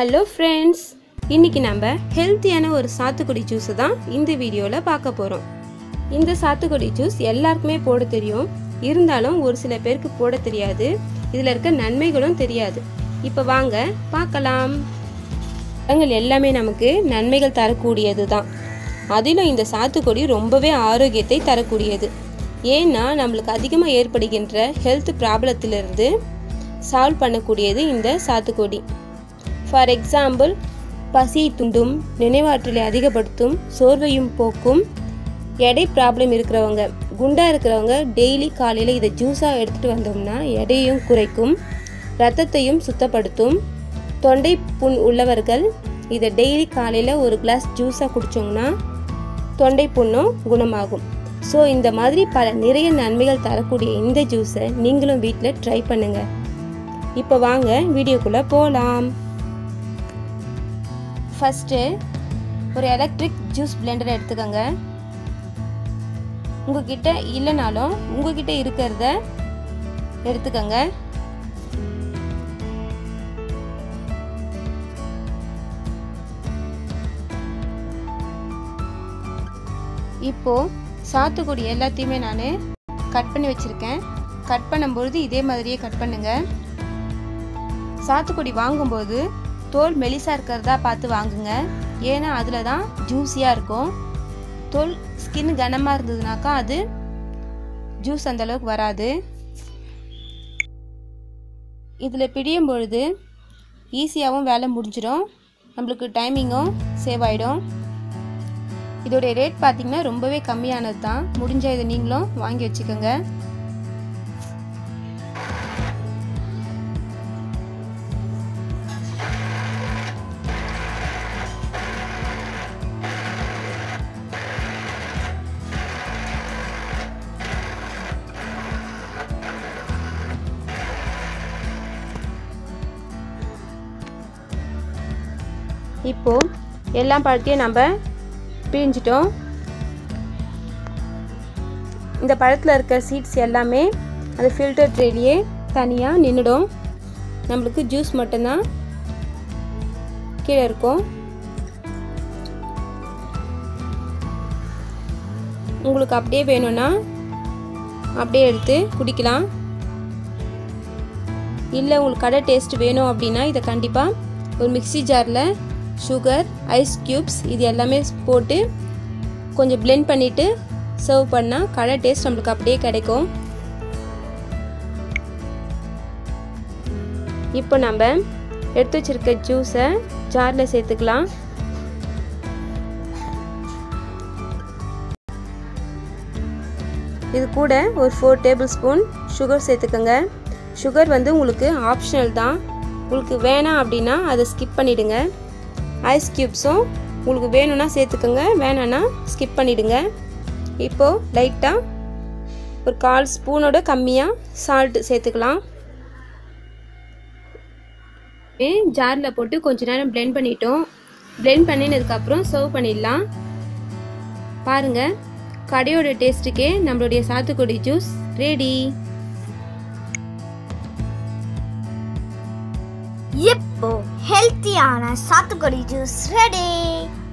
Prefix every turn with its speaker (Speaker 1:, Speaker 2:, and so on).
Speaker 1: hello friends இன்னைக்கு நம்ம ஹெல்த்தியான ஒரு சாத்துக்குடி ஜூஸை தான் இந்த வீடியோவில் பார்க்க போகிறோம் இந்த சாத்துக்குடி ஜூஸ் எல்லாருக்குமே போட தெரியும் இருந்தாலும் ஒரு சில பேருக்கு போட தெரியாது இதில் இருக்க நன்மைகளும் தெரியாது இப்போ வாங்க பார்க்கலாம் பழங்கள் எல்லாமே நமக்கு நன்மைகள் தரக்கூடியது தான் அதிலும் இந்த சாத்துக்குடி ரொம்பவே ஆரோக்கியத்தை தரக்கூடியது ஏன்னா நம்மளுக்கு அதிகமாக ஏற்படுகின்ற ஹெல்த் ப்ராப்ளத்திலிருந்து சால்வ் பண்ணக்கூடியது இந்த சாத்துக்குடி ஃபார் எக்ஸாம்பிள் பசியை துண்டும் நினைவாற்றலை அதிகப்படுத்தும் சோர்வையும் போக்கும் எடை ப்ராப்ளம் இருக்கிறவங்க குண்டாக இருக்கிறவங்க டெய்லி காலையில் இதை ஜூஸாக எடுத்துகிட்டு வந்தோம்னா எடையும் குறைக்கும் ரத்தத்தையும் சுத்தப்படுத்தும் தொண்டை புண் உள்ளவர்கள் இதை டெய்லி காலையில் ஒரு கிளாஸ் ஜூஸாக குடித்தோம்னா தொண்டை புண்ணும் குணமாகும் ஸோ இந்த மாதிரி பல நிறைய நன்மைகள் தரக்கூடிய இந்த ஜூஸை நீங்களும் வீட்டில் ட்ரை பண்ணுங்கள் இப்போ வாங்க வீடியோக்குள்ளே போகலாம் ஃபஸ்ட்டு ஒரு எலக்ட்ரிக் ஜூஸ் பிளெண்டர் எடுத்துக்கோங்க உங்ககிட்ட இல்லைனாலும் உங்ககிட்ட இருக்கிறத எடுத்துக்கோங்க இப்போது சாத்துக்குடி எல்லாத்தையுமே நான் கட் பண்ணி வச்சுருக்கேன் கட் பண்ணும்பொழுது இதே மாதிரியே கட் பண்ணுங்கள் சாத்துக்குடி வாங்கும்போது தோல் மெலிசாக இருக்கிறதா பார்த்து வாங்குங்க ஏன்னா அதில் தான் ஜூஸியாக இருக்கும் தோல் ஸ்கின் கனமாக இருந்ததுனாக்கா அது ஜூஸ் அந்தளவுக்கு வராது இதில் பிடியும் பொழுது ஈஸியாகவும் வேலை முடிஞ்சிடும் நம்மளுக்கு டைமிங்கும் சேவ் ஆகிடும் இதோடைய ரேட் பார்த்திங்கன்னா ரொம்பவே கம்மியானது தான் முடிஞ்ச இதை நீங்களும் வாங்கி வச்சுக்கோங்க இப்போது எல்லா பழத்தையும் நம்ம பிழிஞ்சிட்டோம் இந்த பழத்தில் இருக்க சீட்ஸ் எல்லாமே அந்த ஃபில்டர் ட்ரேலியே தனியாக நின்றுடும் நம்மளுக்கு ஜூஸ் மட்டும்தான் கீழே இருக்கும் உங்களுக்கு அப்படியே வேணும்னா அப்படியே எடுத்து குடிக்கலாம் இல்லை உங்களுக்கு கடை டேஸ்ட் வேணும் அப்படின்னா இதை கண்டிப்பாக ஒரு மிக்சி ஜாரில் சுகர் ஐஸ் க்யூப்ஸ் இது எல்லாமே போட்டு கொஞ்சம் பிளெண்ட் பண்ணிவிட்டு சர்வ் பண்ணால் கடை டேஸ்ட் நம்மளுக்கு அப்படியே கிடைக்கும் இப்போ நம்ம எடுத்து வச்சுருக்க ஜூஸை ஜாரில் சேர்த்துக்கலாம் இது கூட ஒரு ஃபோர் டேபிள் ஸ்பூன் சுகர் சேர்த்துக்கோங்க சுகர் வந்து உங்களுக்கு ஆப்ஷனல் தான் உங்களுக்கு வேணாம் அப்படின்னா அதை ஸ்கிப் பண்ணிவிடுங்க ஐஸ் க்யூப்ஸும் உங்களுக்கு வேணும்னா சேர்த்துக்கோங்க வேணான்னா ஸ்கிப் பண்ணிவிடுங்க இப்போது லைட்டாக ஒரு கால் ஸ்பூனோட கம்மியாக சால்ட் சேர்த்துக்கலாம் ஜாரில் போட்டு கொஞ்ச நேரம் பிளெண்ட் பண்ணிட்டோம் பிளெண்ட் பண்ணினதுக்கப்புறம் சர்வ் பண்ணிடலாம் பாருங்கள் கடையோட டேஸ்ட்டுக்கே நம்மளுடைய சாத்துக்குடி ஜூஸ் ரெடி
Speaker 2: இப்போ ஹெல்த்தியான சாத்துக்குடி ஜூஸ் ரெடி